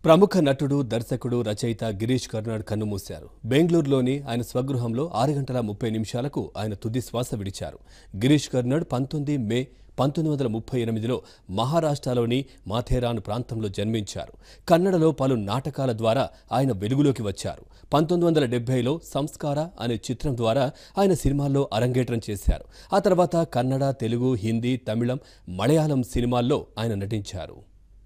ప్రముఖ నటుడు దర్శకుడు రచయిత గిరీష్ కర్నాడ్ కన్నుమూశారు బెంగళూరులోని ఆయన స్వగృహంలో ఆరు గంటల ముప్పై నిమిషాలకు ఆయన తుది శ్వాస విడిచారు గిరీష్ కర్నాడ్ పంతొమ్మిది మే పంతొమ్మిది వందల ముప్పై ఎనిమిదిలో మహారాష్ట్రలోని మాథేరాన్ ప్రాంతంలో జన్మించారు కన్నడలో పలు నాటకాల ద్వారా ఆయన వెలుగులోకి వచ్చారు పంతొమ్మిది వందల డెబ్బైలో సంస్కార అనే చిత్రం ద్వారా ఆయన సినిమాల్లో అరంగేట్రం చేశారు ఆ తర్వాత కన్నడ తెలుగు హిందీ తమిళం మలయాళం సినిమాల్లో ఆయన నటించారు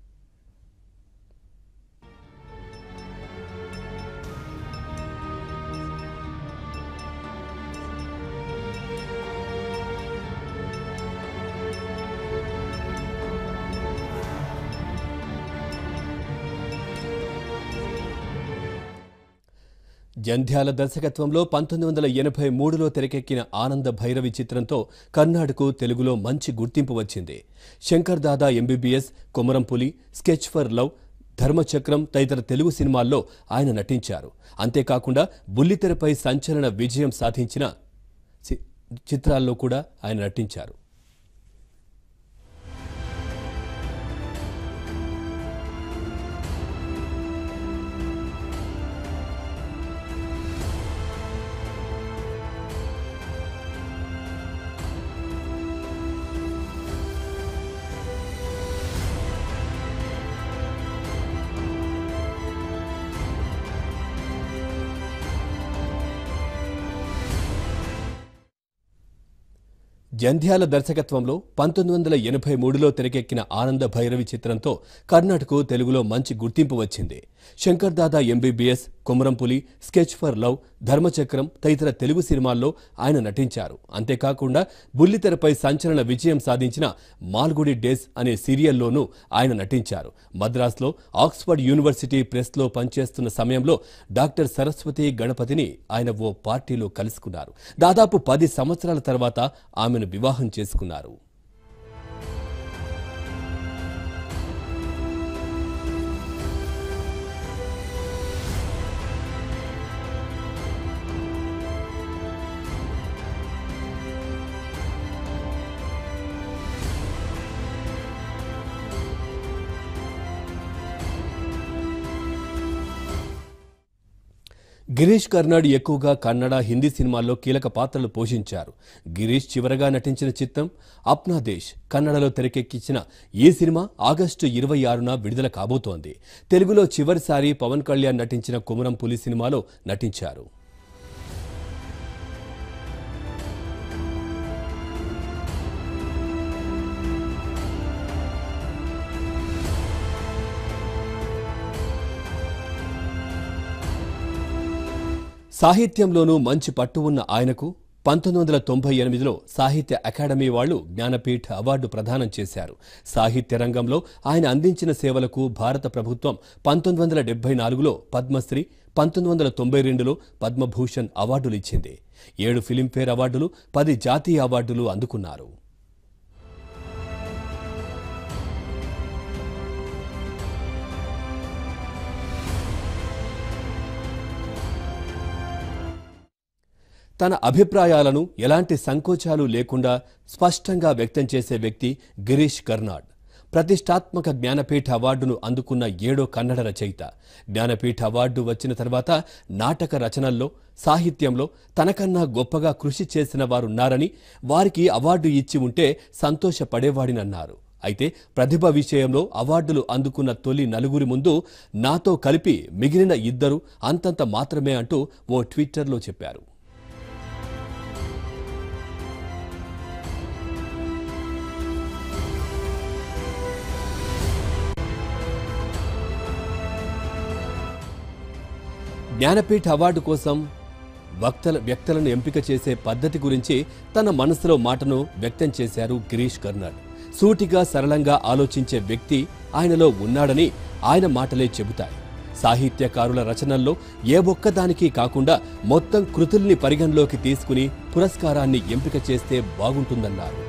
జంధ్యాల దర్శకత్వంలో పంతొమ్మిది వందల ఎనభై మూడులో తెరకెక్కిన ఆనంద భైరవి చిత్రంతో కర్నాటకు తెలుగులో మంచి గుర్తింపు వచ్చింది Shankar Dada MBBS Komarampuli sketch for love Dharmachakram తదితర తెలుగు సినిమాల్లో ఆయన నటించారు అంతేకాకుండా బుల్లితెరపై సంచలన విజయం సాధించిన చి- చిత్రాల్లో కూడా ఆయన నటించారు జంధ్యాల దర్శకత్వంలో పంతొమ్మిది వందల ఎనభై మూడులో తెరకెక్కిన ఆనంద భైరవి చిత్రంతో కర్ణాటకు తెలుగులో మంచి గుర్తింపు వచ్చింది Shankar Dada MBBS Komarampuli sketch for love Dharmachakram తదితర తెలుగు సినిమాల్లో ఆయన నటించారు అంతేకాకుండా బుల్లితెరపై సంచలన విజయం సాధించిన మాల్గుడి డేస్ అనే సీరియల్లోనూ ఆయన నటించారు మద్రాస్లో ఆక్స్ఫర్డ్ యూనివర్సిటీ ప్రెస్లో పనిచేస్తున్న సమయంలో డాక్టర్ సరస్వతి గణపతిని ఆయన ఓ పార్టీలో కలుసుకున్నారు దాదాపు పది సంవత్సరాల తర్వాత ఆమెను వివాహం చేసుకున్నారు గిరీష్ కర్నాడ్ ఎక్కువగా కన్నడ హిందీ సినిమాల్లో కీలక పాత్రలు పోషించారు గిరీష్ చివరగా నటించిన చిత్రం అప్నా దేశ్ కన్నడలో తెరకెక్కించిన ఈ సినిమా ఆగస్టు ఇరవై ఆరున విడుదల కాబోతోంది తెలుగులో చివరిసారి పవన్ కళ్యాణ్ నటించిన కుమరం పులి సినిమాలో నటించారు సాహిత్యంలోనూ మంచి పట్టు ఉన్న ఆయనకు పంతొమ్మిది వందల తొంభై ఎనిమిదిలో సాహిత్య అకాడమీ వాళ్ళు జ్ఞానపీఠ అవార్డు ప్రదానం చేశారు సాహిత్య రంగంలో ఆయన అందించిన సేవలకు భారత ప్రభుత్వం పంతొమ్మిది వందల డెబ్బై నాలుగులో పద్మశ్రీ పంతొమ్మిది వందల తొంభై రెండులో పద్మభూషణ్ అవార్డులు ఇచ్చింది ఏడు ఫిలింఫేర్ అవార్డులు పది జాతీయ అవార్డులు అందుకున్నారు తన అభిప్రాయాలను ఎలాంటి సంకోచాలు లేకుండా స్పష్టంగా వ్యక్తం చేసే వ్యక్తి గిరీష్ కర్నాడ్ ప్రతిష్టాత్మక జ్ఞానపీఠ అవార్డును అందుకున్న ఏడో కన్నడ రచయిత జ్ఞానపీఠ అవార్డు వచ్చిన తర్వాత నాటక రచనల్లో సాహిత్యంలో తనకన్నా గొప్పగా కృషి చేసిన వారున్నారని వారికి అవార్డు ఇచ్చి ఉంటే సంతోషపడేవాడినన్నారు అయితే ప్రతిభ విషయంలో అవార్డులు అందుకున్న తొలి నలుగురి ముందు నాతో కలిపి మిగిలిన ఇద్దరు అంతంత మాత్రమే అంటూ ఓ ట్విట్టర్లో చెప్పారు జ్ఞానపీఠ అవార్డు కోసం వక్తల వ్యక్తులను ఎంపిక చేసే పద్ధతి గురించి తన మనసులో మాటను వ్యక్తం చేశారు గిరీష్ కర్నాడ్ సూటిగా సరళంగా ఆలోచించే వ్యక్తి ఆయనలో ఉన్నాడని ఆయన మాటలే చెబుతాయి సాహిత్యకారుల రచనల్లో ఏ ఒక్కదానికి కాకుండా మొత్తం కృతుల్ని పరిగణలోకి తీసుకుని పురస్కారాన్ని ఎంపిక చేస్తే బాగుంటుందన్నారు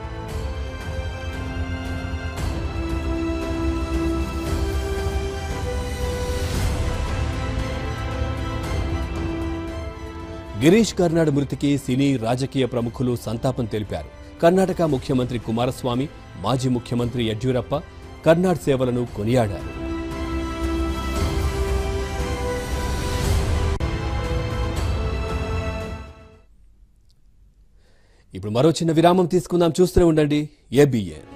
గిరీష్ కర్నాడ్ మృతికి సినీ రాజకీయ ప్రముఖులు సంతాపం తెలిపారు కర్ణాటక ముఖ్యమంత్రి కుమారస్వామి మాజీ ముఖ్యమంత్రి యడ్యూరప్ప కర్నాడ్ సేవలను కొనియాడారు ఇప్పుడు మరో చిన్న విరామం తీసుకుందాం చూస్తూనే ఉండండి ఏబిఎన్